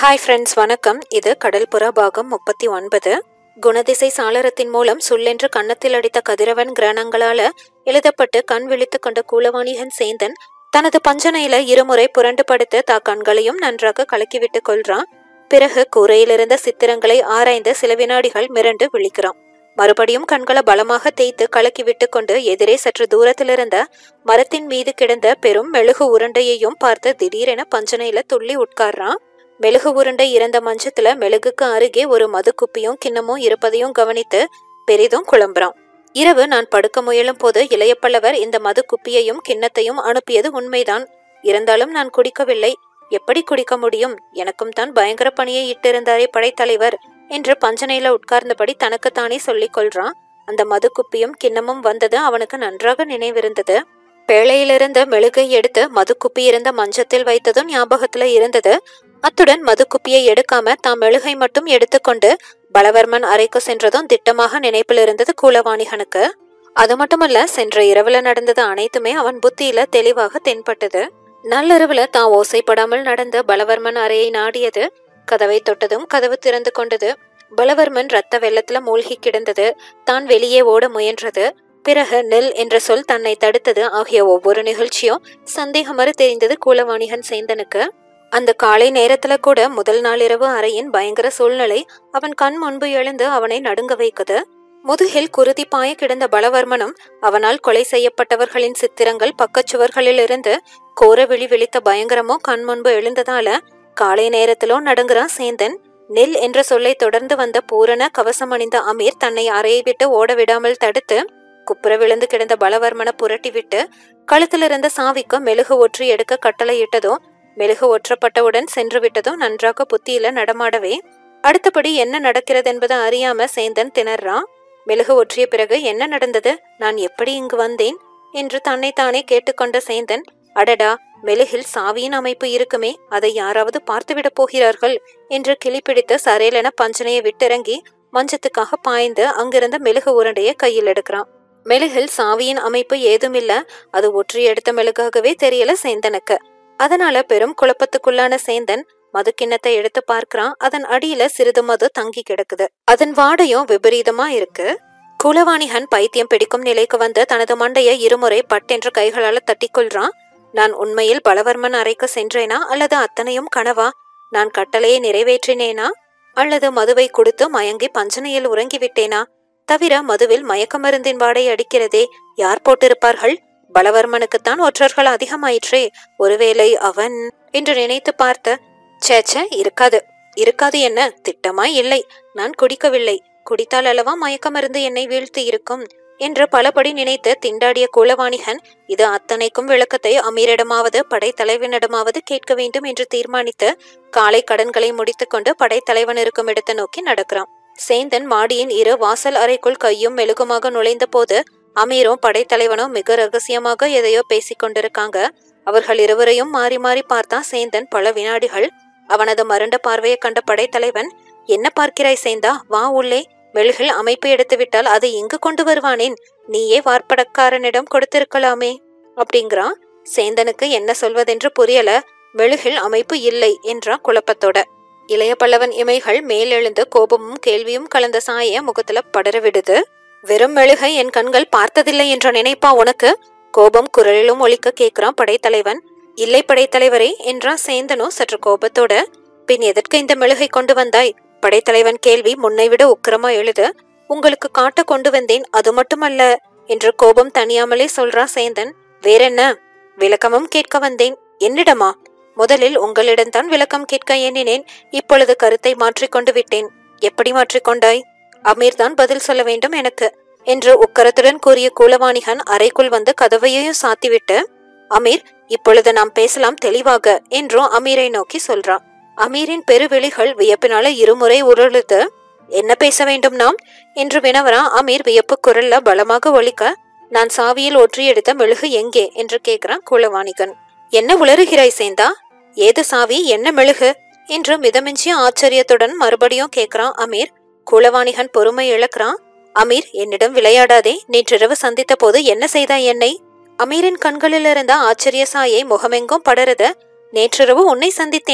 hi friends வணக்கம் இது கடல்புறா பாகம் முப்பத்தி ஒன்பது குணதிசை சாளரத்தின் மூலம் சுல்லென்று கன்னத்தில் அடித்த கதிரவன் கிரணங்களால எழுதப்பட்டு கண் விழித்து கொண்ட கூலவாணிகன் சேந்தன் தனது பஞ்சனையில இருமுறை புரண்டு படுத்து தா கண்களையும் நன்றாக கலக்கிவிட்டு கொள்றான் பிறகு கூரையிலிருந்த சித்திரங்களை ஆராய்ந்து சில வினாடிகள் மிரண்டு விழிக்கிறான் மறுபடியும் கண்களை பலமாக தேய்த்து கலக்கி விட்டு கொண்டு எதிரே சற்று தூரத்திலிருந்த மரத்தின் மீது கிடந்த பெரும் மெழுகு உருண்டையையும் பார்த்து திடீரென பஞ்சனையில துள்ளி உட்கார்றான் மெழுகு உருண்டை இறந்த மஞ்சத்துல மெழுகுக்கு அருகே ஒரு மது குப்பியும் கிண்ணமும் இருப்பதையும் கவனித்து பெரிதும் குழம்புறான் இரவு நான் படுக்க முயலும் போது இளைய பல்லவர் இந்த மது குப்பியையும் கிண்ணத்தையும் அனுப்பியது உண்மைதான் இருந்தாலும் நான் குடிக்கவில்லை எப்படி குடிக்க முடியும் எனக்கும் தான் பயங்கர பணியை இட்டிருந்தாரே படைத்தலைவர் என்று பஞ்சனையில உட்கார்ந்தபடி தனக்குத்தானே சொல்லிக் கொள்றான் அந்த மது குப்பியும் கிண்ணமும் வந்தது அவனுக்கு நன்றாக நினைவிருந்தது பேழையிலிருந்த மெழுகை எடுத்து மது குப்பி இருந்த மஞ்சத்தில் வைத்ததும் ஞாபகத்துல இருந்தது அத்துடன் மது குப்பியை எடுக்காம தாம் மெழுகை மட்டும் எடுத்துக்கொண்டு பலவர்மன் அறைக்கு சென்றதும் திட்டமாக நினைப்பில் இருந்தது கூலவாணிகனுக்கு அது மட்டுமல்ல சென்ற இரவுல நடந்தது அனைத்துமே அவன் புத்தியில தெளிவாக தென்பட்டது நள்ளிரவுல தான் ஓசைப்படாமல் நடந்த பலவர்மன் அறையை நாடியது கதவை தொட்டதும் கதவு திறந்து கொண்டது பலவர்மன் ரத்த வெள்ளத்துல மூழ்கி கிடந்தது தான் வெளியே ஓட முயன்றது பிறகு நெல் என்ற சொல் தன்னை தடுத்தது ஆகிய ஒவ்வொரு நிகழ்ச்சியும் சந்தேகமறு தெரிந்தது கூலவாணிகன் சேந்தனுக்கு அந்த காலை நேரத்துல கூட முதல் நாளிரவு அறையின் பயங்கர சூழ்நிலை அவன் கண் முன்பு எழுந்து அவனை நடுங்க வைக்குது முதுகில் குருதி பாய கிடந்த பலவர்மனும் அவனால் கொலை செய்யப்பட்டவர்களின் சித்திரங்கள் பக்கச்சுவர்களிலிருந்து கோர விழி விழித்த பயங்கரமும் கண் முன்பு எழுந்ததால காலை நேரத்திலும் நடுங்குறான் சேந்தன் நெல் என்ற சொல்லை தொடர்ந்து வந்த பூரண கவசம் அணிந்த அமீர் தன்னை அறையை விட்டு ஓட விடாமல் தடுத்து குப்புற விழுந்து கிடந்த பலவர்மனை புரட்டி விட்டு கழுத்திலிருந்த சாவிக்கு மெழுகு ஒற்றி எடுக்க கட்டளையிட்டதும் மெழுகு ஒற்றப்பட்டவுடன் சென்று விட்டதும் நன்றாக புத்தியில நடமாடவே அடுத்தபடி என்ன நடக்கிறது என்பதை அறியாம சேந்தன் திணறான் மெழுகு ஒற்றிய பிறகு என்ன நடந்தது நான் எப்படி இங்கு வந்தேன் என்று தன்னைத்தானே கேட்டுக்கொண்ட சேந்தன் அடடா மெழுகில் சாவியின் அமைப்பு இருக்குமே அதை யாராவது பார்த்துவிடப் போகிறார்கள் என்று கிளிப்பிடித்து சரேலென பஞ்சனையை விட்டிறங்கி மஞ்சத்துக்காக பாய்ந்து அங்கிருந்த மெழுகு உருண்டையை கையில் எடுக்கிறான் மெழுகில் சாவியின் அமைப்பு ஏதுமில்ல அது ஒற்றி எடுத்த மெழுகாகவே தெரியல சேந்தனுக்கு அதனால பெரும் குழப்பத்துக்குள்ளான சேந்தன் மது கிண்ணத்தை எடுத்து பார்க்கறான் அதன் அடியில சிறிது மது தங்கி கிடக்குது அதன் வாடையும் விபரீதமா இருக்கு குலவாணிகன் பைத்தியம் பிடிக்கும் நிலைக்கு வந்து தனது மண்டையை இருமுறை பட்டென்ற கைகளால தட்டிக்கொள்றான் நான் உண்மையில் பலவர்மன் அறைக்கு சென்றேனா அல்லது அத்தனையும் கனவா நான் கட்டளையை நிறைவேற்றினேனா அல்லது மதுவை கொடுத்து மயங்கி பஞ்சனையில் உறங்கிவிட்டேனா தவிர மதுவில் மயக்க மருந்தின் வாடை அடிக்கிறதே யார் போட்டிருப்பார்கள் பலவர்மனுக்குத்தான் ஒற்றர்கள் அதிகமாயிற்றே ஒருவேளை அவன் என்று நினைத்து பார்த்த சேச்ச இருக்காது இருக்காது என்ன திட்டமாய் இல்லை நான் குடிக்கவில்லை குடித்தால் அளவா மயக்க மருந்து என்னை வீழ்த்தி இருக்கும் என்று பலபடி நினைத்து திண்டாடிய குலவாணிகன் இது அத்தனைக்கும் விளக்கத்தை அமீரிடமாவது படைத்தலைவனிடமாவது கேட்க வேண்டும் என்று தீர்மானித்து காலை கடன்களை முடித்துக்கொண்டு படைத்தலைவன் இருக்கும் இடத்தை நோக்கி நடக்கிறான் சேந்தன் மாடியின் இரு வாசல் அறைக்குள் கையும் மெழுகுமாக நுழைந்த போது அமீரும் படைத்தலைவனும் மிக ரகசியமாக எதையோ பேசிக் கொண்டிருக்காங்க அவர்கள் இருவரையும் மாறி மாறி பார்த்தான் சேந்தன் பல வினாடிகள் அவனது மருண்ட பார்வையை கண்ட படைத்தலைவன் என்ன பார்க்கிறாய் சேந்தா வா உள்ளே மெழுகில் அமைப்பு எடுத்து விட்டால் அதை இங்கு கொண்டு வருவானேன் நீயே வார்ப்படக்காரனிடம் கொடுத்திருக்கலாமே அப்படிங்கிறான் சேந்தனுக்கு என்ன சொல்வதென்று புரியல மெழுகில் அமைப்பு இல்லை என்றான் குழப்பத்தோட இளைய பல்லவன் இமைகள் மேலெழுந்து கோபமும் கேள்வியும் கலந்த சாய முகத்துல படர விடுது வெறும் மெழுகை என் கண்கள் பார்த்ததில்லை என்ற நினைப்பா உனக்கு கோபம் குரலிலும் ஒலிக்க கேட்கிறான் படைத்தலைவன் இல்லை படைத்தலைவரே என்றான் சேந்தனும் சற்று கோபத்தோட பின் எதற்கு இந்த மெழுகை கொண்டு வந்தாய் படைத்தலைவன் கேள்வி முன்னை விட உக்கிரமா எழுது உங்களுக்கு காட்ட கொண்டு வந்தேன் அது மட்டுமல்ல என்று கோபம் தனியாமலே சொல்றான் சேந்தன் வேறென்ன விளக்கமும் கேட்க வந்தேன் என்னிடமா முதலில் உங்களிடம்தான் விளக்கம் கேட்க எண்ணினேன் இப்பொழுது கருத்தை மாற்றிக்கொண்டு விட்டேன் எப்படி மாற்றிக்கொண்டாய் அமீர் தான் பதில் சொல்ல வேண்டும் எனக்கு என்று உக்கரத்துடன் கூறிய கூலவாணிகன் அறைக்குள் வந்து கதவையும் சாத்திவிட்டு அமீர் இப்பொழுது நாம் பேசலாம் தெளிவாக என்றும் அமீரை நோக்கி சொல்றான் அமீரின் பெருவெளிகள் வியப்பினால இருமுறை உருளுது என்ன பேச வேண்டும் நாம் என்று வினவரான் அமீர் வியப்பு குரல்ல பலமாக ஒலிக்க நான் சாவியில் ஒற்றி எடுத்த மெழுகு எங்கே என்று கேட்கிறான் குலவாணிகன் என்ன உளறுகிறாய் சேந்தா ஏது சாவி என்ன மெழுகு என்று மிதமிஞ்சிய ஆச்சரியத்துடன் மறுபடியும் கேட்கிறான் அமீர் குலவாணிகன் பொறுமை இழக்கிறான் அமீர் என்னிடம் விளையாடாதே நேற்றிரவு சந்தித்த போது என்ன செய்தாய் என்னை அமீரின் கண்களில் இருந்த ஆச்சரிய சாயை முகமெங்கும் படருத நேற்றிரவு உன்னை சந்தித்தேனா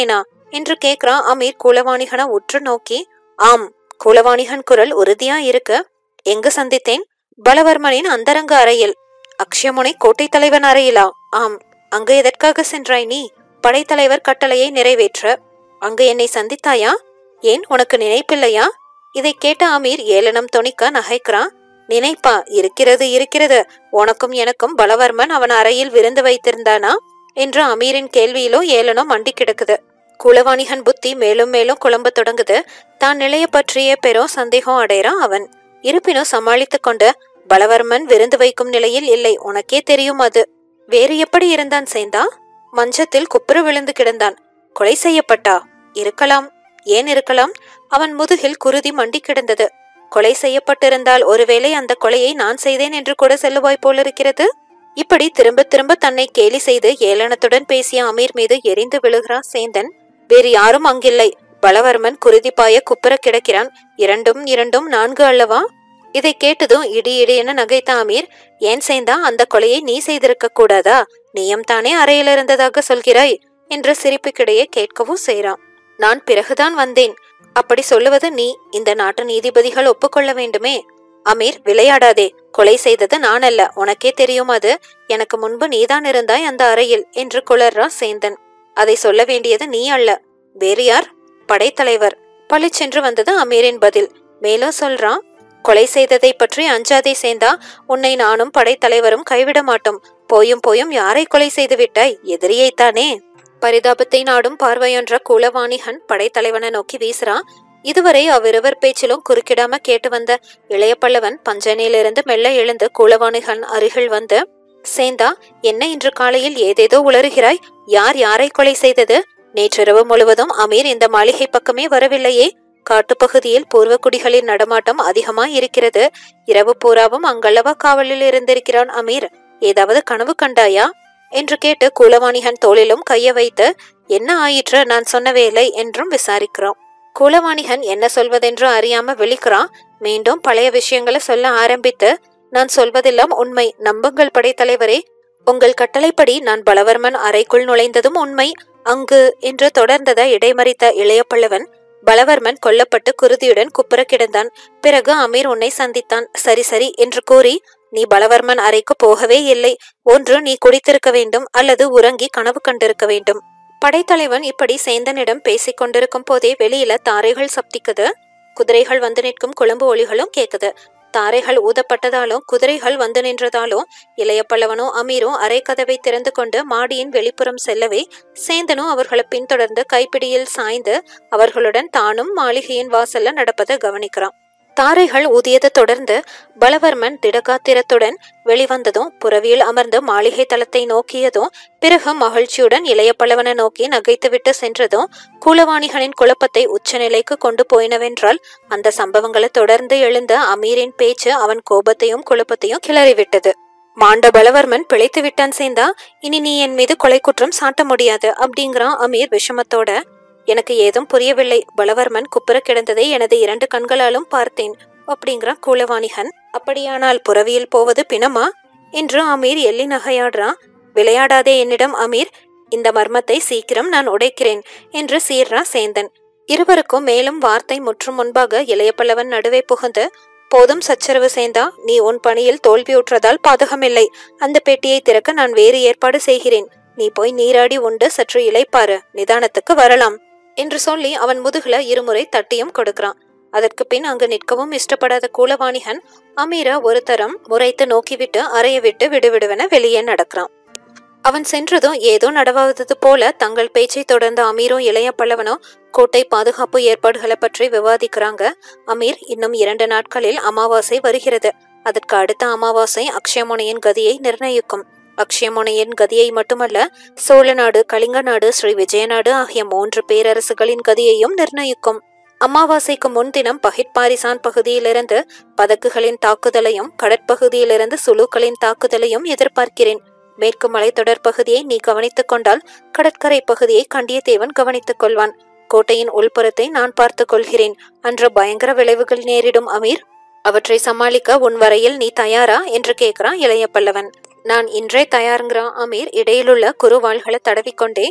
என்று கேக்குறான் அமீர் குலவாணிகனை உற்று நோக்கி ஆம் குலவாணிகன் குரல் உறுதியா இருக்கு எங்கு சந்தித்தேன் பலவர்மனின் அந்தரங்க அறையில் அக்ஷயமுனை கோட்டை தலைவன் அறையிலா ஆம் அங்கு எதற்காக சென்றாய் நீ படைத்தலைவர் கட்டளையை நிறைவேற்ற அங்கு என்னை சந்தித்தாயா ஏன் உனக்கு நினைப்பில்லையா இதை கேட்ட அமீர் ஏளனம் தொனிக்க நகைக்கிறான் நினைப்பா இருக்கிறது இருக்கிறது உனக்கும் எனக்கும் பலவர்மன் அவன் அறையில் விருந்து வைத்திருந்தானா என்று அமீரின் கேள்வியிலோ ஏளனோ மண்டி கிடக்குது குலவாணிகன் புத்தி மேலும் மேலும் குழம்ப தொடங்குது தான் நிலைய பற்றிய பெரும் சந்தேகம் அடைறான் அவன் இருப்பினும் சமாளித்துக் கொண்டு பலவர்மன் விருந்து வைக்கும் நிலையில் இல்லை உனக்கே தெரியும் அது வேறு எப்படி இருந்தான் சேந்தா மஞ்சத்தில் குப்புற விழுந்து கிடந்தான் கொலை செய்யப்பட்டா இருக்கலாம் ஏன் இருக்கலாம் அவன் முதுகில் குருதி மண்டி கிடந்தது கொலை செய்யப்பட்டிருந்தால் ஒருவேளை அந்த கொலையை நான் செய்தேன் என்று கூட செல்லுவாய் போலிருக்கிறது இப்படி திரும்ப திரும்ப தன்னை கேலி செய்து ஏளனத்துடன் பேசிய அமீர் மீது எரிந்து விழுகிறான் சேந்தன் வேறு யாரும் அங்கில்லை பலவர்மன் குருதி பாய குப்புற கிடக்கிறான் இரண்டும் இரண்டும் நான்கு அல்லவா இதை கேட்டதும் இடி இடி என நகைத்த அமீர் ஏன் சேந்தா அந்த கொலையை நீ செய்திருக்க கூடாதா நீயும் தானே அறையில் இருந்ததாக சொல்கிறாய் என்ற சிரிப்புக்கிடையே கேட்கவும் செய்றான் நான் பிறகுதான் வந்தேன் அப்படி சொல்லுவது நீ இந்த நாட்டு நீதிபதிகள் ஒப்புக்கொள்ள வேண்டுமே அமீர் விளையாடாதே கொலை செய்தது நான் அல்ல உனக்கே தெரியும் அது எனக்கு முன்பு நீதான் இருந்தாய் அந்த அறையில் என்று குளர்றா சேந்தன் அதை சொல்ல வேண்டியது நீ அல்ல வேறு யார் படைத்தலைவர் பளிச்சென்று வந்தது அமீரின் பதில் மேலும் சொல்றான் கொலை செய்ததை பற்றி அஞ்சாதே சேந்தா உன்னை நானும் படைத்தலைவரும் கைவிட மாட்டோம் போயும் போயும் யாரை கொலை செய்து விட்டாய் எதிரியைத்தானே பரிதாபத்தை நாடும் பார்வையொன்ற குலவாணிகன் படைத்தலைவனை நோக்கி வீசுறான் இதுவரை அவ்விருவர் பேச்சிலும் குறுக்கிடாம கேட்டு வந்த இளைய பல்லவன் பஞ்சனையிலிருந்து மெல்ல எழுந்து குலவாணிகன் அருகில் வந்து சேந்தா என்ன இன்று காலையில் ஏதேதோ உளறுகிறாய் யார் யாரை கொலை செய்தது நேற்றிரவு முழுவதும் அமீர் இந்த மாளிகை பக்கமே வரவில்லையே காட்டுப்பகுதியில் பூர்வக்குடிகளின் நடமாட்டம் அதிகமாய் இருக்கிறது இரவு பூராவும் அங்கல்லவா காவலில் இருந்திருக்கிறான் அமீர் ஏதாவது கனவு கண்டாயா என்று கேட்டு குலவாணிகன் தோளிலும் கைய வைத்து என்ன ஆயிற்று நான் சொன்ன வேலை என்றும் விசாரிக்கிறான் குலவாணிகன் என்ன சொல்வதென்று அறியாம விழிக்கிறான் மீண்டும் பழைய விஷயங்களை சொல்ல ஆரம்பித்து நான் சொல்வதெல்லாம் உண்மை நம்புங்கள் படைத்தலைவரே உங்கள் கட்டளைப்படி நான் பலவர்மன் அறைக்குள் நுழைந்ததும் உண்மை அங்கு என்று தொடர்ந்ததை இடைமறித்த இளைய பல்லவன் பலவர்மன் கொல்லப்பட்டு குருதியுடன் குப்புற கிடந்தான் பிறகு அமீர் உன்னை சந்தித்தான் சரி சரி என்று கூறி நீ பலவர்மன் அறைக்கு போகவே இல்லை ஒன்று நீ குடித்திருக்க வேண்டும் அல்லது உறங்கி கனவு கண்டிருக்க வேண்டும் படைத்தலைவன் இப்படி சேந்தனிடம் பேசிக் கொண்டிருக்கும் போதே வெளியில தாரைகள் சப்திக்குது குதிரைகள் வந்து நிற்கும் குழம்பு ஒளிகளும் கேக்குது தாரைகள் ஊதப்பட்டதாலும் குதிரைகள் வந்து நின்றதாலும் இளைய பல்லவனும் அமீரும் அரை கதவை திறந்து கொண்டு மாடியின் வெளிப்புறம் செல்லவே சேந்தனும் அவர்களை பின்தொடர்ந்து கைப்பிடியில் சாய்ந்து அவர்களுடன் தானும் மாளிகையின் வாசல்ல நடப்பதை கவனிக்கிறான் தாரைகள் ஊதியதை தொடர்ந்து பலவர்மன் திடகாத்திரத்துடன் வெளிவந்ததும் புறவியில் அமர்ந்து மாளிகை தளத்தை நோக்கியதும் பிறகு மகிழ்ச்சியுடன் இளைய பல்லவனை நோக்கி நகைத்துவிட்டு சென்றதும் கூலவாணிகளின் குழப்பத்தை உச்சநிலைக்கு கொண்டு போயினவென்றால் அந்த சம்பவங்களை தொடர்ந்து எழுந்த அமீரின் பேச்சு அவன் கோபத்தையும் குழப்பத்தையும் கிளறிவிட்டது மாண்ட பலவர்மன் பிழைத்து விட்டான் சேந்தா இனி நீ என் மீது கொலை குற்றம் சாட்ட முடியாது அப்படிங்கிறான் அமீர் விஷமத்தோட எனக்கு ஏதும் புரியவில்லை பலவர்மன் குப்புற கிடந்ததை எனது இரண்டு கண்களாலும் பார்த்தேன் அப்படிங்கிறான் கூலவாணிகன் அப்படியானால் புறவியில் போவது பிணமா என்று அமீர் எள்ளி நகையாடுறான் விளையாடாதே என்னிடம் அமீர் இந்த மர்மத்தை சீக்கிரம் நான் உடைக்கிறேன் என்று சீர்றா சேந்தன் இருவருக்கும் மேலும் வார்த்தை முற்றும் முன்பாக இளைய பல்லவன் நடுவே புகுந்து போதும் சச்சரவு சேந்தா நீ உன் பணியில் தோல்வியுற்றதால் பாதகமில்லை அந்த பெட்டியை திறக்க நான் வேறு ஏற்பாடு செய்கிறேன் நீ போய் நீராடி உண்டு சற்று இளைப்பாரு நிதானத்துக்கு வரலாம் என்று சொல்லி அவன் முதுகுல இருமுறை தட்டியும் கொடுக்கிறான் அதற்கு பின் அங்கு நிற்கவும் இஷ்டப்படாத கூலவாணிகன் அமீரா ஒரு தரம் முறைத்து நோக்கிவிட்டு அறைய விட்டு விடுவிடுவென வெளியே நடக்கிறான் அவன் சென்றதும் ஏதோ நடவாதது போல தங்கள் பேச்சை தொடர்ந்த அமீரும் இளைய பல்லவனும் கோட்டை பாதுகாப்பு ஏற்பாடுகளை பற்றி விவாதிக்கிறாங்க அமீர் இன்னும் இரண்டு நாட்களில் அமாவாசை வருகிறது அதற்கு அடுத்த அமாவாசை அக்ஷயமுனையின் கதியை நிர்ணயிக்கும் அக்ஷயமுனையின் கதியை மட்டுமல்ல சோழ நாடு கலிங்க நாடு ஸ்ரீ விஜயநாடு ஆகிய மூன்று பேரரசுகளின் கதியையும் நிர்ணயிக்கும் அமாவாசைக்கு முன்தினம் பகிட்பாரிசான் பகுதியிலிருந்து பதக்குகளின் தாக்குதலையும் கடற்பகுதியிலிருந்து சுலுக்களின் தாக்குதலையும் எதிர்பார்க்கிறேன் மேற்கு மலைத்தொடர் பகுதியை நீ கவனித்துக் கொண்டால் கடற்கரை பகுதியை கண்டியத்தேவன் கவனித்துக் கொள்வான் கோட்டையின் உள்புறத்தை நான் பார்த்துக் கொள்கிறேன் அன்று பயங்கர விளைவுகள் நேரிடும் அமீர் அவற்றை சமாளிக்க உன் வரையில் நீ தயாரா என்று கேட்கிறான் இளைய பல்லவன் நான் இன்றே தயாருங்கிறான் அமீர் இடையிலுள்ள குறுவாள்களை தடவிக்கொண்டே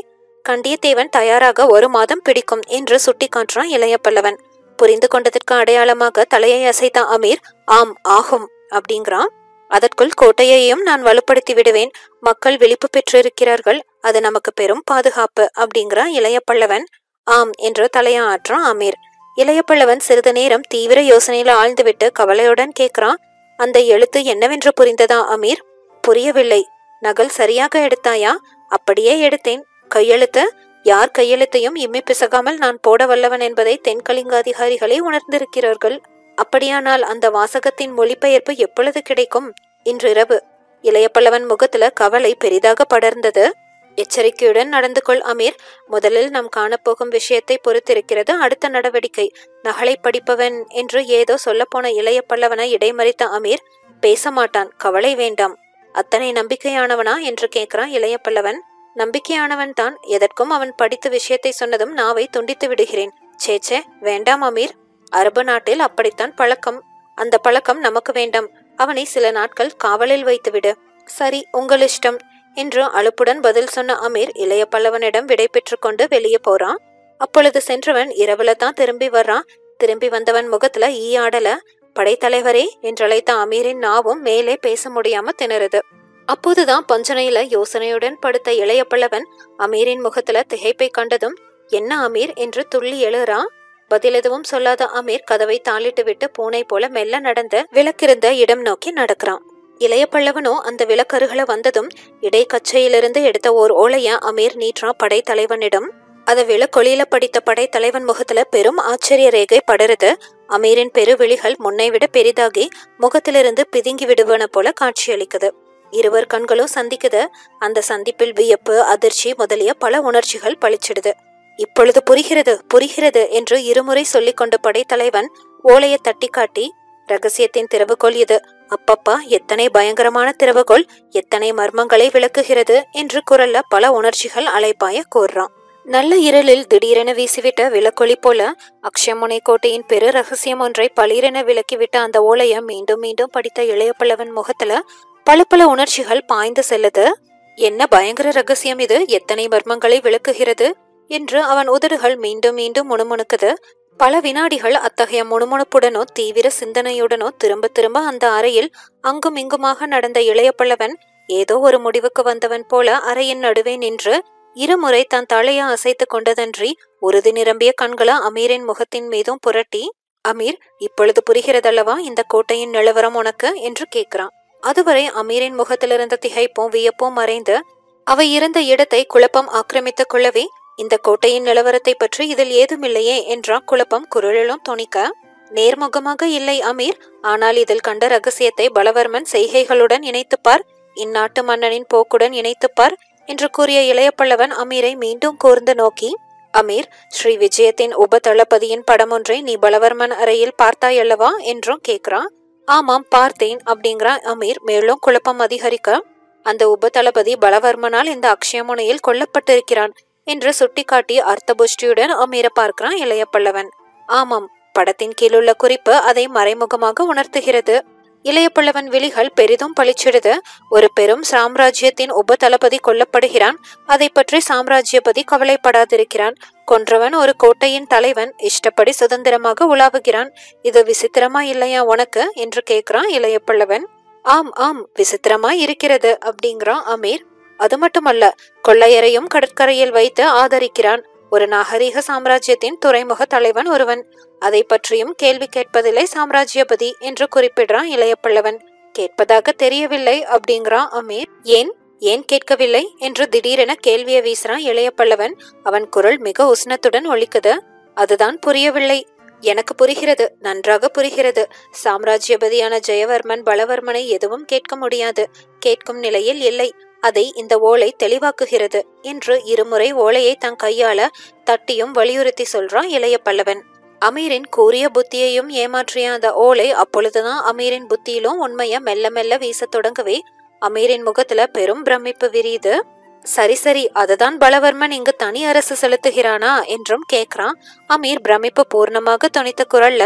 கண்டியத்தேவன் தயாராக ஒரு மாதம் பிடிக்கும் என்று சுட்டிக்காட்டுறான் இளைய பல்லவன் புரிந்து கொண்டதற்கு அடையாளமாக தலையை அசைத்த அமீர் ஆம் ஆகும் அப்படிங்கிறான் அதற்குள் கோட்டையையும் நான் வலுப்படுத்தி விடுவேன் மக்கள் விழிப்பு பெற்றிருக்கிறார்கள் அது நமக்கு பெரும் பாதுகாப்பு அப்படிங்கிறான் இளைய பல்லவன் ஆம் என்று தலையாற்றான் அமீர் இளைய பல்லவன் சிறிது நேரம் தீவிர யோசனையில ஆழ்ந்துவிட்டு கவலையுடன் கேட்கிறான் அந்த எழுத்து என்னவென்று புரிந்ததா அமீர் புரியவில்லை நகல் சரியாக எடுத்தாயா அப்படியே எடுத்தேன் கையெழுத்து யார் கையெழுத்தையும் இம்மி பிசகாமல் நான் போட வல்லவன் என்பதை தென்கலிங்க அதிகாரிகளே உணர்ந்திருக்கிறார்கள் அப்படியானால் அந்த வாசகத்தின் மொழிபெயர்ப்பு எப்பொழுது கிடைக்கும் இன்றிரவு இளைய பல்லவன் முகத்துல கவலை பெரிதாக படர்ந்தது எச்சரிக்கையுடன் நடந்து கொள் அமீர் முதலில் நாம் காணப்போகும் விஷயத்தை பொறுத்திருக்கிறது அடுத்த நடவடிக்கை நகலை படிப்பவன் என்று ஏதோ சொல்லப்போன இளைய பல்லவனை இடைமறித்த அமீர் பேச மாட்டான் கவலை வேண்டாம் அத்தனை நம்பிக்கையானவனா என்று கேட்கிறான் இளைய பல்லவன் நம்பிக்கையானவன் தான் எதற்கும் அவன் படித்த விஷயத்தை சொன்னதும் நாவை துண்டித்து விடுகிறேன் சேச்சே வேண்டாம் அமீர் அரபு நாட்டில் அப்படித்தான் பழக்கம் அந்த பழக்கம் நமக்கு வேண்டாம் அவனை சில நாட்கள் காவலில் வைத்துவிடு சரி உங்கள் இஷ்டம் என்று அலுப்புடன் பதில் சொன்ன அமீர் இளைய பல்லவனிடம் விடை பெற்று கொண்டு வெளியே போறான் அப்பொழுது சென்றவன் இரவுல தான் திரும்பி வர்றான் திரும்பி வந்தவன் முகத்துல ஈ ஆடல படைத்தலைவரே என்றழைத்த அமீரின் நாவும் மேலே பேச முடியாம திணறுது அப்போதுதான் பஞ்சனையில யோசனையுடன் படுத்த இளைய பல்லவன் அமீரின் முகத்துல திகைப்பை கண்டதும் என்ன அமீர் என்று துள்ளி எழுறான் பதில் எதுவும் சொல்லாத அமீர் கதவை தாளிட்டு விட்டு பூனை போல மெல்ல நடந்த விளக்கிருந்த இடம் நோக்கி நடக்கிறான் இளைய பல்லவனோ அந்த விளக்கருகளை வந்ததும் இடைக்கச்சையிலிருந்து எடுத்த ஓர் ஓலைய அமீர் நீட்றான் படைத்தலைவனிடம் அத விளக்கொளியில படித்த படைத்தலைவன் முகத்துல பெரும் ஆச்சரிய ரேகை படருது அமீரின் பெருவிழிகள் முன்னை விட பெரிதாகி முகத்திலிருந்து பிதுங்கி விடுவன போல காட்சியளிக்குது இருவர் கண்களும் சந்திக்குது அந்த சந்திப்பில் வியப்பு அதிர்ச்சி முதலிய பல உணர்ச்சிகள் பளிச்சிடுது இப்பொழுது புரிகிறது புரிகிறது என்று இருமுறை சொல்லிக் கொண்ட படைத்தலைவன் ஓலையை தட்டி காட்டி ரகசியத்தின் திறவுகோல் இது அப்பப்பா எத்தனை பயங்கரமான திறவுகோல் எத்தனை மர்மங்களை விளக்குகிறது என்று குரல்ல பல உணர்ச்சிகள் அலைப்பாய கூறுறான் நல்ல இருளில் திடீரென வீசிவிட்ட விளக்கொளி போல அக்ஷயமுனை கோட்டையின் பெரு ரகசியம் ஒன்றை பளிரென விளக்கிவிட்ட அந்த ஓலைய மீண்டும் மீண்டும் படித்த இளைய பல்லவன் முகத்துல பல பல உணர்ச்சிகள் பாய்ந்து செல்லுது என்ன பயங்கர ரகசியம் இது எத்தனை மர்மங்களை விளக்குகிறது என்று அவன் உதடுகள் மீண்டும் மீண்டும் முணுமுணுக்குது பல வினாடிகள் அத்தகைய முணுமுணுப்புடனோ தீவிர சிந்தனையுடனோ திரும்ப திரும்ப அந்த அறையில் அங்கும் இங்குமாக நடந்த இளைய பல்லவன் ஏதோ ஒரு முடிவுக்கு வந்தவன் போல அறையின் நடுவே நின்று இருமுறை தன் தலையை அசைத்து கொண்டதன்றி உறுதி நிரம்பிய கண்களை அமீரின் முகத்தின் மீதும் புரட்டி அமீர் இப்பொழுது புரிகிறதல்லவா இந்த கோட்டையின் நிலவரம் உனக்கு என்று கேட்கிறான் அதுவரை அமீரின் முகத்திலிருந்த திகைப்பும் வியப்பும் மறைந்து அவை இருந்த இடத்தை குழப்பம் ஆக்கிரமித்துக் கொள்ளவே இந்த கோட்டையின் நிலவரத்தை பற்றி இதில் ஏதுமில்லையே என்றா குழப்பம் குரலிலும் தொனிக்க நேர்முகமாக இல்லை அமீர் ஆனால் இதில் கண்ட ரகசியத்தை பலவர்மன் செய்கைகளுடன் இணைத்துப்பார் இந்நாட்டு மன்னனின் போக்குடன் இணைத்துப்பார் என்று கூறிய இளைய பல்லவன் அமீரை மீண்டும் கூர்ந்து நோக்கி அமீர் ஸ்ரீ விஜயத்தின் உப தளபதியின் படம் ஒன்றை நீ பலவர்மன் அறையில் பார்த்தாயல்லவா என்றும் கேக்குறான் ஆமாம் பார்த்தேன் அப்படிங்கிறான் அமீர் மேலும் குழப்பம் அதிகரிக்க அந்த உப தளபதி பலவர்மனால் இந்த அக்ஷயமுனையில் கொல்லப்பட்டிருக்கிறான் என்று சுட்டிக்காட்டி அர்த்தபுஷ்டியுடன் அமீரை பார்க்கிறான் இளைய பல்லவன் ஆமாம் படத்தின் கீழுள்ள குறிப்பு அதை மறைமுகமாக உணர்த்துகிறது இளைய பல்லவன் விழிகள் பெரிதும் பளிச்சிடுது ஒரு பெரும் சாம்ராஜ்யத்தின் உப தளபதி கொல்லப்படுகிறான் அதை பற்றி சாம்ராஜ்யபதி கவலைப்படாதிருக்கிறான் கொன்றவன் ஒரு கோட்டையின் தலைவன் இஷ்டப்படி சுதந்திரமாக உலாவுகிறான் இது விசித்திரமா இல்லையா உனக்கு என்று கேட்கிறான் இளைய பல்லவன் ஆம் ஆம் விசித்திரமா இருக்கிறது அப்படிங்கிறான் அமீர் அது மட்டுமல்ல கொள்ளையரையும் கடற்கரையில் வைத்து ஆதரிக்கிறான் ஒரு நாகரீக சாம்ராஜ்யத்தின் துறைமுக தலைவன் ஒருவன் அதை பற்றியும் கேள்வி கேட்பதில்லை சாம்ராஜ்யபதி என்று குறிப்பிடுறான் இளைய பல்லவன் கேட்பதாக தெரியவில்லை அப்படிங்கிறான் அமீர் ஏன் ஏன் கேட்கவில்லை என்று திடீரென கேள்வியை வீசுறான் இளைய பல்லவன் அவன் குரல் மிக உஷ்ணத்துடன் ஒலிக்குது அதுதான் புரியவில்லை எனக்கு புரிகிறது நன்றாக புரிகிறது சாம்ராஜ்யபதியான ஜெயவர்மன் பலவர்மனை எதுவும் கேட்க முடியாது கேட்கும் நிலையில் இல்லை அதை இந்த ஓலை தெளிவாக்குகிறது என்று இருமுறை ஓலையை தன் கையால தட்டியும் வலியுறுத்தி சொல்றான் இளைய பல்லவன் அமீரின் கூறிய புத்தியையும் ஏமாற்றிய அந்த ஓலை அப்பொழுதுதான் அமீரின் புத்தியிலும் உண்மைய மெல்ல மெல்ல வீசத் தொடங்கவே அமீரின் முகத்துல பெரும் பிரமிப்பு விரியுது சரி சரி அதுதான் பலவர்மன் இங்கு தனி அரசு செலுத்துகிறானா என்றும் கேக்குறான் அமீர் பிரமிப்பு பூர்ணமாக துணித்த குரல்ல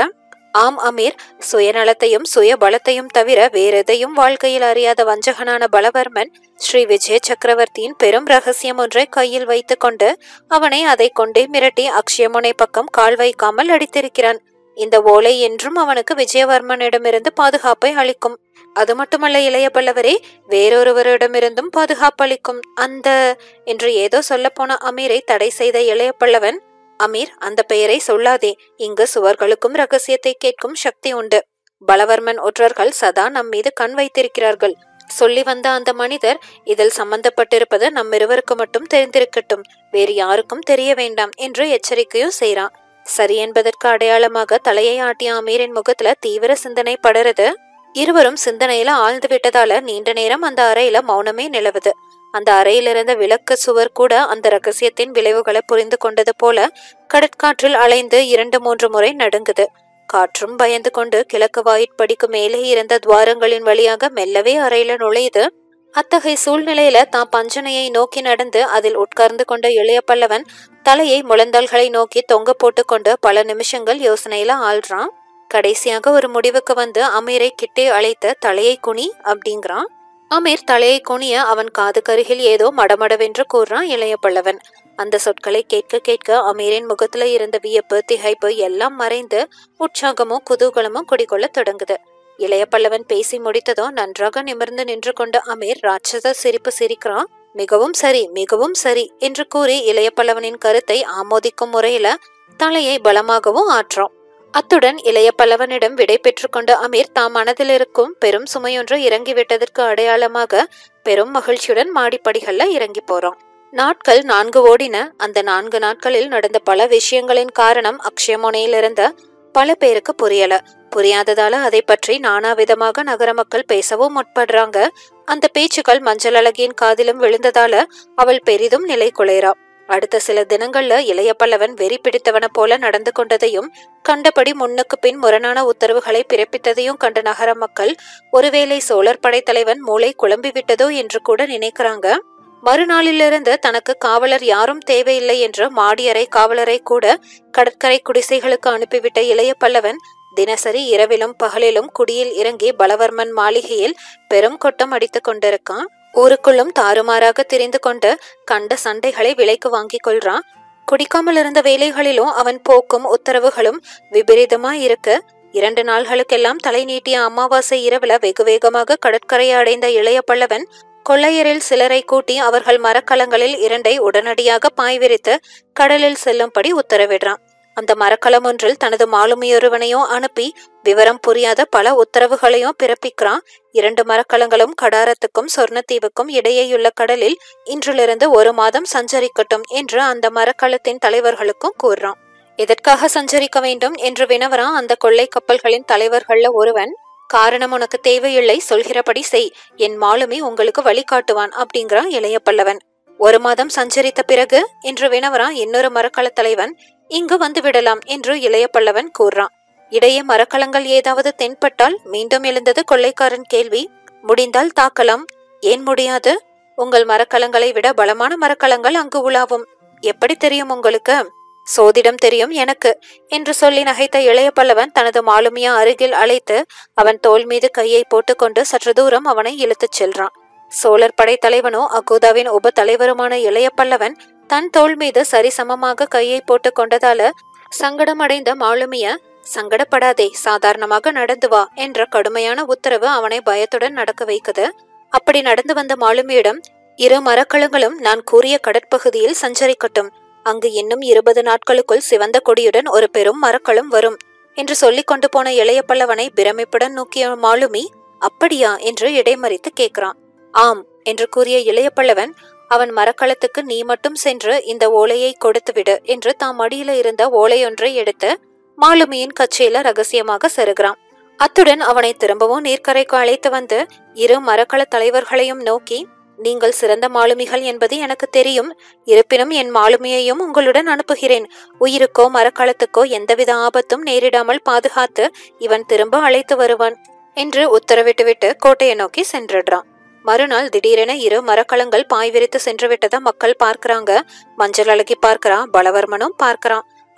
ஆம் அமீர் சுயநலத்தையும் சுய பலத்தையும் தவிர வேறெதையும் வாழ்க்கையில் அறியாத வஞ்சகனான பலவர்மன் ஸ்ரீ விஜய சக்கரவர்த்தியின் பெரும் ரகசியம் ஒன்றை கையில் வைத்துக்கொண்டு அவனை அதை கொண்டே மிரட்டி அக்ஷயமுனை பக்கம் கால் வைக்காமல் அடித்திருக்கிறான் இந்த ஓலை என்றும் அவனுக்கு விஜயவர்மனிடமிருந்து பாதுகாப்பை அளிக்கும் அது மட்டுமல்ல இளைய பல்லவரே வேறொருவரிடமிருந்தும் பாதுகாப்பு அளிக்கும் அந்த என்று ஏதோ சொல்லப்போன அமீரை தடை செய்த இளைய பல்லவன் அமீர் அந்த பெயரை சொல்லாதே இங்கு சுவர்களுக்கும் ரகசியத்தை கேட்கும் சக்தி உண்டு பலவர்மன் ஒற்றர்கள் சதா நம் மீது கண் வைத்திருக்கிறார்கள் சொல்லி வந்த அந்த மனிதர் இதில் சம்பந்தப்பட்டிருப்பது நம்மிருவருக்கு மட்டும் தெரிந்திருக்கட்டும் வேறு யாருக்கும் தெரிய வேண்டாம் என்று எச்சரிக்கையும் செய்றான் சரி என்பதற்கு அடையாளமாக தலையை ஆட்டிய அமீரின் முகத்துல தீவிர சிந்தனை படருது இருவரும் சிந்தனையில ஆழ்ந்து விட்டதால நீண்ட நேரம் அந்த அறையில மௌனமே நிலவுது அந்த அறையில் இருந்த விளக்கு சுவர் கூட அந்த ரகசியத்தின் விளைவுகளை புரிந்து கொண்டது போல கடற்காற்றில் அலைந்து இரண்டு மூன்று முறை நடுங்குது காற்றும் பயந்து கொண்டு கிழக்கு வாயிற்படிக்கு மேலே இருந்த துவாரங்களின் வழியாக மெல்லவே அறையில நுழையுது அத்தகைய சூழ்நிலையில தான் பஞ்சனையை நோக்கி நடந்து அதில் உட்கார்ந்து கொண்ட இளைய பல்லவன் தலையை முழந்தாள்களை நோக்கி தொங்க போட்டுக்கொண்டு பல நிமிஷங்கள் யோசனையில ஆள்றான் கடைசியாக ஒரு முடிவுக்கு வந்து அமீரை கிட்டே அழைத்த தலையை குனி அப்படிங்கிறான் அமீர் தலையை குனிய அவன் காது கருகில் ஏதோ மடமடவென்று கூறுறான் இளைய பல்லவன் அந்த சொற்களை கேட்க கேட்க அமீரின் முகத்துல இருந்த வியப்பு திகைப்பு எல்லாம் மறைந்து உற்சாகமும் குதூகலமும் குடிகொள்ள தொடங்குது இளைய பல்லவன் பேசி முடித்ததும் நன்றாக நிமிர்ந்து நின்று கொண்ட அமீர் ராட்சத சிரிப்பு சிரிக்கிறான் மிகவும் சரி மிகவும் சரி என்று கூறி இளைய பல்லவனின் கருத்தை ஆமோதிக்கும் முறையில தலையை பலமாகவும் ஆற்றான் அத்துடன் இளைய பல்லவனிடம் விடை பெற்றுக்கொண்ட அமீர் தாம் மனதில் இருக்கும் பெரும் சுமையொன்று இறங்கிவிட்டதற்கு அடையாளமாக பெரும் மகிழ்ச்சியுடன் மாடிப்படிகள்ல இறங்கி போறான் நாட்கள் நான்கு ஓடின அந்த நான்கு நாட்களில் நடந்த பல விஷயங்களின் காரணம் அக்ஷயமுனையில் இருந்த பல பேருக்கு புரியல புரியாததால அதை பற்றி நானா விதமாக நகர மக்கள் பேசவும் முற்படுறாங்க அந்த பேச்சுக்கள் மஞ்சள் அழகியின் காதிலும் விழுந்ததால அவள் பெரிதும் நிலை குலைறா அடுத்த சில தினங்கள்ல இளைய பல்லவன் வெறி பிடித்தவன போல நடந்து கொண்டதையும் கண்டபடி முன்னுக்கு பின் முரணான உத்தரவுகளை பிறப்பித்ததையும் கண்ட நகர மக்கள் ஒருவேளை சோழர் படைத்தலைவன் மூளை குழம்பி விட்டதோ என்று கூட நினைக்கிறாங்க மறுநாளிலிருந்து தனக்கு காவலர் யாரும் தேவையில்லை என்று மாடியறை காவலரை கூட கடற்கரை குடிசைகளுக்கு அனுப்பிவிட்ட இளைய பல்லவன் தினசரி இரவிலும் பகலிலும் குடியில் இறங்கி பலவர்மன் மாளிகையில் பெரும் கொட்டம் அடித்துக் கொண்டிருக்கான் ஊருக்குள்ளும் தாறுமாறாக தெரிந்து கொண்டு கண்ட சண்டைகளை விலைக்கு வாங்கிக் கொள்றான் குடிக்காமல் இருந்த வேலைகளிலும் அவன் போக்கும் உத்தரவுகளும் விபரீதமா இருக்க இரண்டு நாள்களுக்கெல்லாம் தலை நீட்டிய அமாவாசை இரவுல வெகு வேகமாக கடற்கரையை அடைந்த இளைய பல்லவன் கொள்ளையரில் சிலரை கூட்டி அவர்கள் மரக்கலங்களில் இரண்டை உடனடியாக பாய்விரித்து கடலில் செல்லும்படி உத்தரவிடுறான் அந்த மரக்கலம் ஒன்றில் தனது மாலுமியொருவனையும் அனுப்பி விவரம் புரியாத பல உத்தரவுகளையும் பிறப்பிக்கிறான் இரண்டு மரக்கலங்களும் கடாரத்துக்கும் சொர்ணத்தீவுக்கும் இடையேயுள்ள கடலில் இன்றிலிருந்து ஒரு மாதம் சஞ்சரிக்கட்டும் என்று அந்த மரக்கலத்தின் தலைவர்களுக்கும் கூறுறான் எதற்காக சஞ்சரிக்க வேண்டும் என்று வினவறான் அந்த கொள்ளை கப்பல்களின் தலைவர்கள்ல ஒருவன் காரணம் உனக்கு தேவையில்லை சொல்கிறபடி செய் என் மாலுமி உங்களுக்கு வழிகாட்டுவான் அப்படிங்கிறான் இளைய பல்லவன் ஒரு மாதம் சஞ்சரித்த பிறகு என்று வினவறான் இன்னொரு மரக்கல தலைவன் இங்கு வந்து விடலாம் என்று இளைய பல்லவன் கூறுறான் இடையே மரக்கலங்கள் ஏதாவது தென்பட்டால் மீண்டும் எழுந்தது கொள்ளைக்காரன் கேள்வி முடிந்தால் தாக்கலாம் ஏன் முடியாது உங்கள் மரக்கலங்களை விட பலமான மரக்கலங்கள் அங்கு உலாவும் எப்படி தெரியும் உங்களுக்கு சோதிடம் தெரியும் எனக்கு என்று சொல்லி நகைத்த இளைய பல்லவன் தனது மாலுமியா அருகில் அழைத்து அவன் தோள் மீது கையை போட்டுக்கொண்டு சற்று தூரம் அவனை இழுத்துச் செல்றான் சோழர் படைத்தலைவனோ அகோதாவின் உப தலைவருமான இளைய பல்லவன் தன் தோள் மீது சரிசமமாக கையை போட்டு கொண்டதால சங்கடமடைந்த மாலுமிய சங்கடப்படாதே சாதாரணமாக நடந்து வா என்ற கடுமையான உத்தரவு அவனை பயத்துடன் நடக்க வைக்குது அப்படி நடந்து வந்த மாலுமியிடம் இரு மரக்கலங்களும் நான் கூறிய கடற்பகுதியில் சஞ்சரிக்கட்டும் அங்கு இன்னும் இருபது நாட்களுக்குள் சிவந்த கொடியுடன் ஒரு பெரும் மரக்கலம் வரும் என்று சொல்லிக் கொண்டு போன இளைய பல்லவனை பிரமிப்புடன் நோக்கிய மாலுமி அப்படியா என்று இடைமறித்து கேட்கிறான் ஆம் என்று கூறிய இளைய பல்லவன் அவன் மரக்கலத்துக்கு நீ மட்டும் சென்று இந்த ஓலையை கொடுத்துவிடு என்று தாம் மடியில இருந்த ஓலையொன்றை எடுத்து மாலுமியின் கச்சையில ரகசியமாக செருகிறான் அத்துடன் அவனை திரும்பவும் நீர்க்கரைக்கு அழைத்து வந்து இரு மரக்கல தலைவர்களையும் நோக்கி நீங்கள் சிறந்த மாலுமிகள் என்பது எனக்கு தெரியும் இருப்பினும் என் மாலுமியையும் உங்களுடன் அனுப்புகிறேன் உயிருக்கோ மரக்கலத்துக்கோ எந்தவித ஆபத்தும் நேரிடாமல் பாதுகாத்து இவன் திரும்ப அழைத்து வருவான் என்று உத்தரவிட்டுவிட்டு கோட்டையை நோக்கி சென்றிடுறான் மறுநாள் திடீரென இரு மரக்கலங்கள் பாய் விரித்து சென்று விட்டதை மக்கள் பார்க்கறாங்க மஞ்சள் அழகி பார்க்கறான் பலவர்மனும் பார்க்கறான்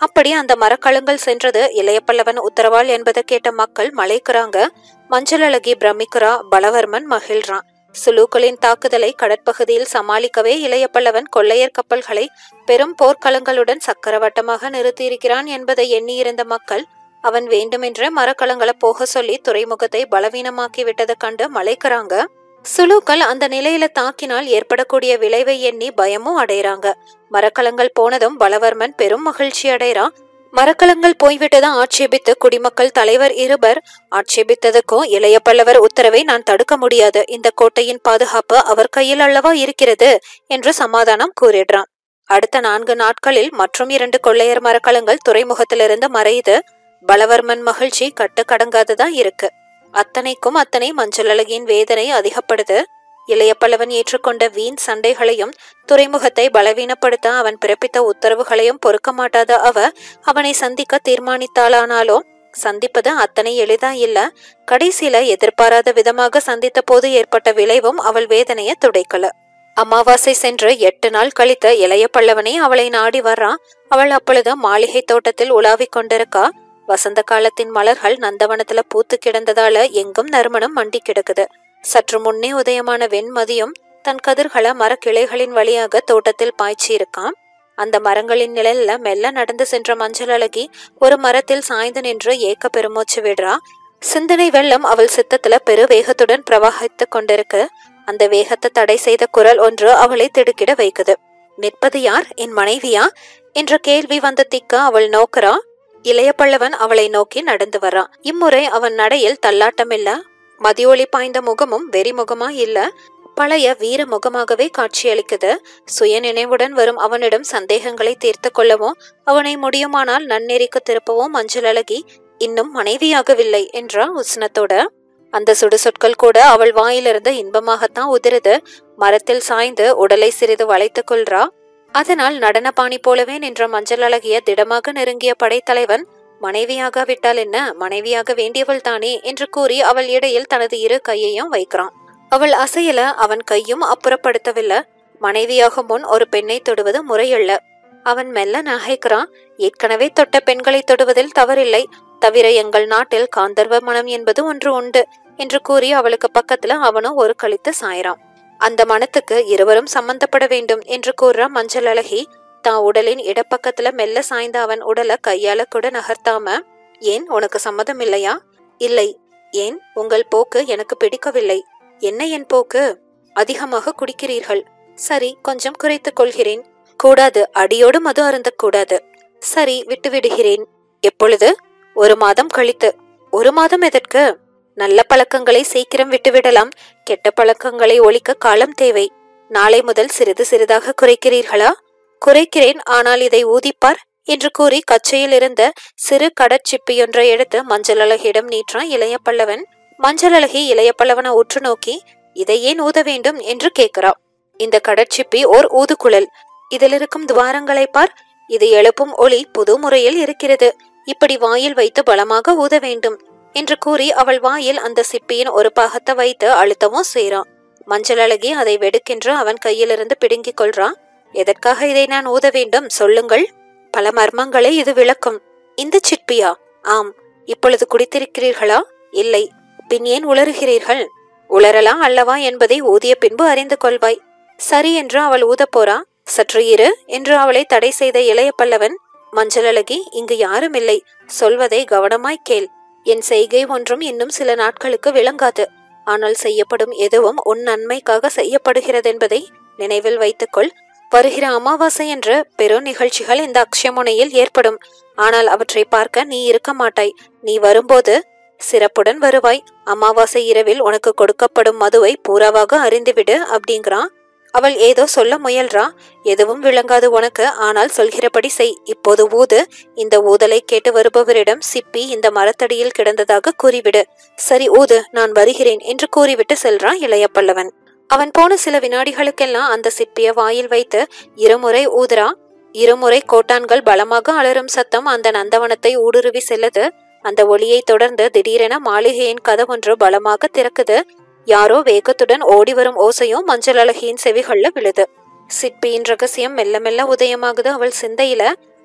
அப்படி அந்த மரக்கழுங்கள் சென்றது இளையப்பல்லவன் உத்தரவால் என்பதை கேட்ட மக்கள் மலைக்கிறாங்க மஞ்சள் அழகி பிரமிக்கிறா பலவர்மன் மகிழ்றான் சுலூக்களின் தாக்குதலை கடற்பகுதியில் சமாளிக்கவே இளையப்பல்லவன் கொள்ளையர் கப்பல்களை பெரும் போர்க்களங்களுடன் சக்கரவட்டமாக நிறுத்தியிருக்கிறான் என்பதை எண்ணியிருந்த மக்கள் அவன் வேண்டுமென்றே மரக்கலங்களை போக சொல்லி துறைமுகத்தை பலவீனமாக்கி விட்டதை கண்டு மலைக்கிறாங்க சுலூக்கள் அந்த நிலையில தாக்கினால் ஏற்படக்கூடிய விளைவை எண்ணி பயமும் அடையறாங்க மரக்கலங்கள் போனதும் பலவர்மன் பெரும் மகிழ்ச்சி அடைறான் மரக்கலங்கள் போய்விட்டதை ஆட்சேபித்து குடிமக்கள் தலைவர் இருவர் ஆட்சேபித்ததுக்கும் இளைய பல்லவர் உத்தரவை நான் தடுக்க முடியாது இந்த கோட்டையின் பாதுகாப்பு அவர் கையில் அல்லவா இருக்கிறது என்று சமாதானம் கூறிடுறான் அடுத்த நான்கு நாட்களில் மற்றும் இரண்டு கொள்ளையர் மரக்கலங்கள் துறைமுகத்திலிருந்து மறையுது பலவர்மன் மகிழ்ச்சி கட்டுக்கடங்காததா இருக்கு அத்தனைக்கும் அத்தனை மஞ்சள் அழகியின் வேதனை அதிகப்படுது இளைய பல்லவன் ஏற்றுக்கொண்ட வீண் சண்டைகளையும் துறைமுகத்தை பலவீனப்படுத்த அவன் பிறப்பித்த உத்தரவுகளையும் பொறுக்க மாட்டாத அவ அவனை சந்திக்க தீர்மானித்தாளானாலும் சந்திப்பது அத்தனை எளிதா இல்ல கடைசியில எதிர்பாராத விதமாக சந்தித்த போது ஏற்பட்ட விளைவும் அவள் வேதனைய துடைக்கல அமாவாசை சென்று எட்டு நாள் கழித்த இளைய பல்லவனே அவளை நாடி வர்றான் அவள் அப்பொழுது மாளிகை தோட்டத்தில் உலாவிக் கொண்டிருக்கா வசந்த காலத்தின் மலர்கள் நந்தவனத்துல பூத்து கிடந்ததால எங்கும் நறுமணம் மண்டி கிடக்குது சற்று முன்னே உதயமான வெண்மதியும் தன் கதிர்களை மரக்கிளைகளின் வழியாக தோட்டத்தில் பாய்ச்சி இருக்கான் அந்த மரங்களின் நிழல்ல மெல்ல நடந்து சென்ற மஞ்சள் அழகி ஒரு மரத்தில் சாய்ந்து நின்று ஏக்க பெருமூச்சு விடுறா சிந்தனை வெள்ளம் அவள் சித்தத்துல பெரு வேகத்துடன் பிரவாகித்துக் கொண்டிருக்கு அந்த வேகத்தை தடை செய்த குரல் ஒன்று அவளை திடுக்கிட வைக்குது நிற்பது யார் என் மனைவியா என்ற கேள்வி வந்த திக்க அவள் நோக்குறா இளைய பல்லவன் அவளை நோக்கி நடந்து வர்றான் இம்முறை அவன் நடையில் தள்ளாட்டமில்ல மதியொளி பாய்ந்த முகமும் வெறிமுகமா இல்ல பழைய வீர முகமாகவே காட்சியளிக்குது சுய நினைவுடன் வரும் அவனிடம் சந்தேகங்களை தீர்த்து கொள்ளவும் அவனை முடியுமானால் நன்னெறிக்கு திருப்பவும் மஞ்சள் அழகி இன்னும் மனைவியாகவில்லை என்றா உஷ்ணத்தோட அந்த சுடு சொற்கள் கூட அவள் வாயிலிருந்து இன்பமாகத்தான் உதிருது மரத்தில் சாய்ந்து உடலை சிறிது வளைத்துக் கொள்றா அதனால் நடனபாணி போலவே நின்ற மஞ்சள் அழகிய திடமாக நெருங்கிய படைத்தலைவன் மனைவியாக விட்டால் என்ன மனைவியாக வேண்டியவள் தானே என்று கூறி அவள் இடையில் தனது இரு கையையும் வைக்கிறான் அவள் அசையல அவன் கையும் அப்புறப்படுத்தவில்லை மனைவியாக முன் ஒரு பெண்ணை தொடுவது முறையல்ல அவன் மெல்ல நகைக்கிறான் ஏற்கனவே தொட்ட பெண்களை தொடுவதில் தவறில்லை தவிர எங்கள் நாட்டில் காந்தர்வ மனம் என்பது ஒன்று உண்டு என்று கூறி அவளுக்கு பக்கத்துல அவனும் ஒரு கழித்து சாயறான் அந்த மனத்துக்கு இருவரும் சம்பந்தப்பட வேண்டும் என்று கூறுற மஞ்சள் அழகி தான் உடலின் இடப்பக்கத்துல மெல்ல சாய்ந்த அவன் உடலை கையால கூட நகர்த்தாம ஏன் உனக்கு சம்மதம் இல்லையா இல்லை ஏன் உங்கள் போக்கு எனக்கு பிடிக்கவில்லை என்ன என் போக்கு அதிகமாக குடிக்கிறீர்கள் சரி கொஞ்சம் குறைத்துக் கொள்கிறேன் கூடாது அடியோடு மது அருந்தக் கூடாது சரி விட்டு விடுகிறேன் எப்பொழுது ஒரு மாதம் கழித்து ஒரு மாதம் எதற்கு நல்ல பழக்கங்களை சீக்கிரம் விட்டுவிடலாம் கெட்ட பழக்கங்களை ஒழிக்க காலம் தேவை நாளை முதல் சிறிது சிறிதாக குறைக்கிறீர்களா குறைக்கிறேன் ஆனால் இதை ஊதிப்பார் என்று கூறி கச்சையில் இருந்த சிறு கடற்சிப்பியொன்றை எடுத்து மஞ்சள் அழகியிடம் நீற்றான் இளைய பல்லவன் மஞ்சள் அழகி இளைய பல்லவனை உற்று நோக்கி இதை ஏன் ஊத வேண்டும் என்று கேட்கிறா இந்த கடற்சிப்பி ஓர் ஊதுகுழல் இதில் இருக்கும் துவாரங்களை பார் இது எழுப்பும் ஒளி புது முறையில் இருக்கிறது இப்படி வாயில் வைத்து பலமாக ஊத வேண்டும் என்று கூறி அவள் வாயில் அந்த சிப்பியின் ஒரு பாகத்தை வைத்து அழுத்தவும் செய்றான் மஞ்சள் அழகி அதை வெடுக்கென்று அவன் கையிலிருந்து பிடுங்கிக் கொள்றான் எதற்காக இதை நான் ஊத வேண்டும் சொல்லுங்கள் பல மர்மங்களை இது விளக்கும் இந்த சிற்பியா ஆம் இப்பொழுது குடித்திருக்கிறீர்களா இல்லை பின் ஏன் உளறுகிறீர்கள் உளரலாம் அல்லவா என்பதை ஊதிய பின்பு அறிந்து கொள்வாய் சரி என்று அவள் ஊதப் போறா சற்று இரு என்று அவளை தடை செய்த இளைய பல்லவன் மஞ்சள் அழகி இங்கு யாரும் இல்லை சொல்வதை கவனமாய் கேள் என் செய்கை ஒன்றும் இன்னும் சில நாட்களுக்கு விளங்காது ஆனால் செய்யப்படும் எதுவும் உன் நன்மைக்காக செய்யப்படுகிறதென்பதை நினைவில் வைத்துக்கொள் வருகிற அமாவாசை என்ற பெரு நிகழ்ச்சிகள் இந்த அக்ஷயமுனையில் ஏற்படும் ஆனால் அவற்றை பார்க்க நீ இருக்க மாட்டாய் நீ வரும்போது சிறப்புடன் வருவாய் அமாவாசை இரவில் உனக்கு கொடுக்கப்படும் மதுவை பூராவாக அறிந்துவிடு அப்படிங்கிறான் அவள் ஏதோ சொல்ல முயல்றா எதுவும் விளங்காது உனக்கு ஆனால் சொல்கிறபடி செய் இப்போது ஊது இந்த ஊதலை கேட்டு வருபவரிடம் சிப்பி இந்த மரத்தடியில் கிடந்ததாக கூறிவிடு சரி ஊது நான் வருகிறேன் என்று கூறிவிட்டு செல்றான் இளைய பல்லவன் அவன் போன சில வினாடிகளுக்கெல்லாம் அந்த சிப்பிய வாயில் வைத்து இருமுறை ஊதுறா இருமுறை கோட்டான்கள் பலமாக அலறும் சத்தம் அந்த நந்தவனத்தை ஊடுருவி செல்லுது அந்த ஒளியை தொடர்ந்து திடீரென மாளிகையின் கதவொன்று பலமாக திறக்குது யாரோ வேகத்துடன் ஓடி வரும் ஓசையும் மஞ்சள் அழகியின் செவிகள்ல விழுது சிற்பியின் ரகசியம் மெல்ல மெல்ல உதயமாகுது அவள் சிந்தையில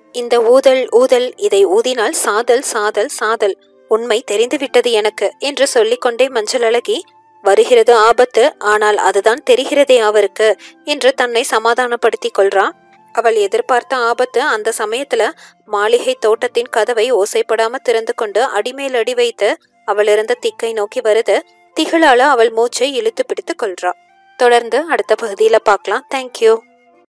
இந்த ஊதல் ஊதல் இதை ஊதினால் சாதல் சாதல் சாதல் உண்மை தெரிந்துவிட்டது எனக்கு என்று சொல்லிக்கொண்டே மஞ்சள் அழகி வருகிறது ஆபத்து ஆனால் அதுதான் தெரிகிறதே அவருக்கு என்று தன்னை சமாதானப்படுத்திக் கொள்றா அவள் எதிர்பார்த்த ஆபத்து அந்த சமயத்துல மாளிகை தோட்டத்தின் கதவை ஓசைப்படாம திறந்து கொண்டு அடிமேல் அடி வைத்து அவள் இருந்த திக்கை நோக்கி வருது திகழால அவள் மூச்சை இழுத்து பிடித்து கொள்றா தொடர்ந்து அடுத்த பகுதியில பார்க்கலாம் தேங்க்யூ